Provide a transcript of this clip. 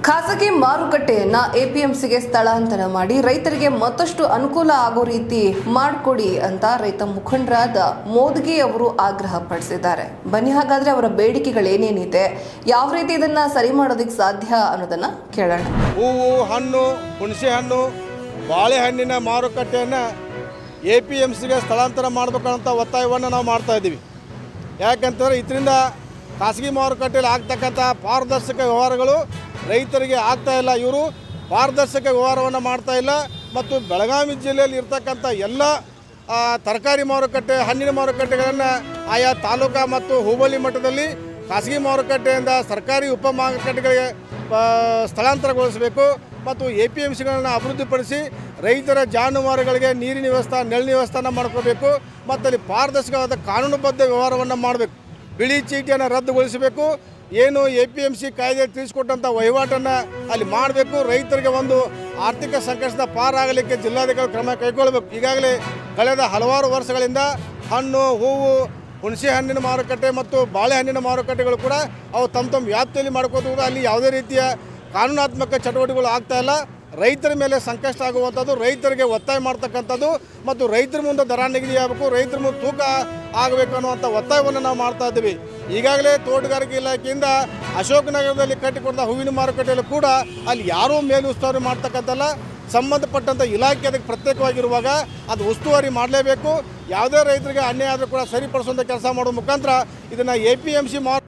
ಖಾಸಗಿ ಮಾರುಕಟ್ಟೆಯನ್ನ ಎಪಿಎಂಸಿಗೆ ಸ್ಥಳಾಂತರ ಮಾಡಿ ರೈತರಿಗೆ ಮತ್ತಷ್ಟು ಅನುಕೂಲ ಆಗೋ ರೀತಿ ಮಾಡಿಕೊಡಿ ಅಂತ ರೈತ ಮುಖಂಡರಾದ ಮೋದ್ಗಿ ಅವರು ಆಗ್ರಹ ಪಡಿಸಿದ್ದಾರೆ ಬನ್ನಿ ಹಾಗಾದ್ರೆ ಅವರ ಬೇಡಿಕೆಗಳೇನೇನಿದೆ ಯಾವ ರೀತಿ ಇದನ್ನ ಸರಿ ಮಾಡೋದಕ್ಕೆ ಸಾಧ್ಯ ಅನ್ನೋದನ್ನ ಕೇಳೋಣ ಹೂವು ಹಣ್ಣು ಹುಣಸೆ ಹಣ್ಣು ಬಾಳೆಹಣ್ಣಿನ ಮಾರುಕಟ್ಟೆಯನ್ನು ಎ ಪಿ ಎಮ್ ಸಿಗೆ ಸ್ಥಳಾಂತರ ಮಾಡಬೇಕಂತ ಒತ್ತಾಯವನ್ನು ನಾವು ಮಾಡ್ತಾ ಇದ್ದೀವಿ ಯಾಕಂತಂದರೆ ಇದರಿಂದ ಖಾಸಗಿ ಮಾರುಕಟ್ಟೆಯಲ್ಲಿ ಆಗ್ತಕ್ಕಂಥ ಪಾರದರ್ಶಕ ವ್ಯವಹಾರಗಳು ರೈತರಿಗೆ ಆಗ್ತಾ ಇಲ್ಲ ಇವರು ಪಾರದರ್ಶಕ ವ್ಯವಹಾರವನ್ನು ಮಾಡ್ತಾ ಇಲ್ಲ ಮತ್ತು ಬೆಳಗಾವಿ ಜಿಲ್ಲೆಯಲ್ಲಿ ಇರ್ತಕ್ಕಂಥ ಎಲ್ಲ ಆ, ತರಕಾರಿ ಮಾರುಕಟ್ಟೆ ಹಣ್ಣಿನ ಮಾರುಕಟ್ಟೆಗಳನ್ನು ಆಯಾ ತಾಲೂಕಾ ಮತ್ತು ಹೋಬಳಿ ಮಟ್ಟದಲ್ಲಿ ಖಾಸಗಿ ಮಾರುಕಟ್ಟೆಯಿಂದ ಸರ್ಕಾರಿ ಉಪ ಮಾರುಕಟ್ಟೆಗಳಿಗೆ ಆ, ಸ್ಥಳಾಂತರಗೊಳಿಸಬೇಕು ಮತ್ತು ಎ ಪಿ ಎಮ್ ಸಿಗಳನ್ನು ಅಭಿವೃದ್ಧಿಪಡಿಸಿ ರೈತರ ಜಾನುವಾರುಗಳಿಗೆ ನೀರಿನ ವ್ಯವಸ್ಥೆ ನೆರಳಿನ ವ್ಯವಸ್ಥೆನ ಮಾಡ್ಕೋಬೇಕು ಮತ್ತು ಅಲ್ಲಿ ಪಾರದರ್ಶಕವಾದ ಕಾನೂನುಬದ್ಧ ವ್ಯವಹಾರವನ್ನು ಮಾಡಬೇಕು ಬಿಳಿ ಚೀಟಿಯನ್ನು ರದ್ದುಗೊಳಿಸಬೇಕು ಏನು ಎ ಪಿ ಎಮ್ ಸಿ ಕಾಯ್ದೆ ತಿಳಿಸ್ಕೊಟ್ಟಂಥ ವಹಿವಾಟನ್ನು ಅಲ್ಲಿ ಮಾಡಬೇಕು ರೈತರಿಗೆ ಒಂದು ಆರ್ಥಿಕ ಸಂಕಷ್ಟದ ಪಾರಾಗಲಿಕ್ಕೆ ಜಿಲ್ಲಾಧಿಕಾರಿ ಕ್ರಮ ಕೈಗೊಳ್ಳಬೇಕು ಈಗಾಗಲೇ ಕಳೆದ ಹಲವಾರು ವರ್ಷಗಳಿಂದ ಹಣ್ಣು ಹೂವು ಹುಣಸೆ ಹಣ್ಣಿನ ಮಾರುಕಟ್ಟೆ ಮತ್ತು ಬಾಳೆಹಣ್ಣಿನ ಮಾರುಕಟ್ಟೆಗಳು ಕೂಡ ಅವು ತಮ್ಮ ತಮ್ಮ ವ್ಯಾಪ್ತಿಯಲ್ಲಿ ಮಾಡ್ಕೋತ ಹೋದ್ರೆ ಅಲ್ಲಿ ಯಾವುದೇ ರೀತಿಯ ಕಾನೂನಾತ್ಮಕ ಚಟುವಟಿಕೆಗಳು ಆಗ್ತಾ ಇಲ್ಲ ರೈತರ ಮೇಲೆ ಸಂಕಷ್ಟ ಆಗುವಂಥದ್ದು ರೈತರಿಗೆ ಒತ್ತಾಯ ಮಾಡ್ತಕ್ಕಂಥದ್ದು ಮತ್ತು ರೈತರ ಮುಂದೆ ದರ ನಿಗದಿ ಆಗಬೇಕು ರೈತರ ಮುಂದೆ ತೂಕ ಆಗಬೇಕು ಅನ್ನುವಂಥ ಒತ್ತಾಯವನ್ನು ನಾವು ಮಾಡ್ತಾ ಇದ್ದೀವಿ ಈಗಾಗಲೇ ತೋಟಗಾರಿಕೆ ಇಲಾಖೆಯಿಂದ ಅಶೋಕನಗರದಲ್ಲಿ ಕಟ್ಟಿಕೊಂಡ ಹೂವಿನ ಮಾರುಕಟ್ಟೆಯಲ್ಲಿ ಕೂಡ ಅಲ್ಲಿ ಯಾರೂ ಮೇಲುಸ್ತುವಾರಿ ಮಾಡ್ತಕ್ಕಂಥಲ್ಲ ಸಂಬಂಧಪಟ್ಟಂಥ ಇಲಾಖೆ ಅದಕ್ಕೆ ಪ್ರತ್ಯೇಕವಾಗಿರುವಾಗ ಅದು ಉಸ್ತುವಾರಿ ಮಾಡಲೇಬೇಕು ಯಾವುದೇ ರೈತರಿಗೆ ಅನ್ಯಾಯ ಆದರೂ ಕೂಡ ಸರಿಪಡಿಸುವಂಥ ಕೆಲಸ ಮಾಡೋ ಮುಖಾಂತರ ಇದನ್ನು ಎ ಪಿ ಎಮ್ ಸಿ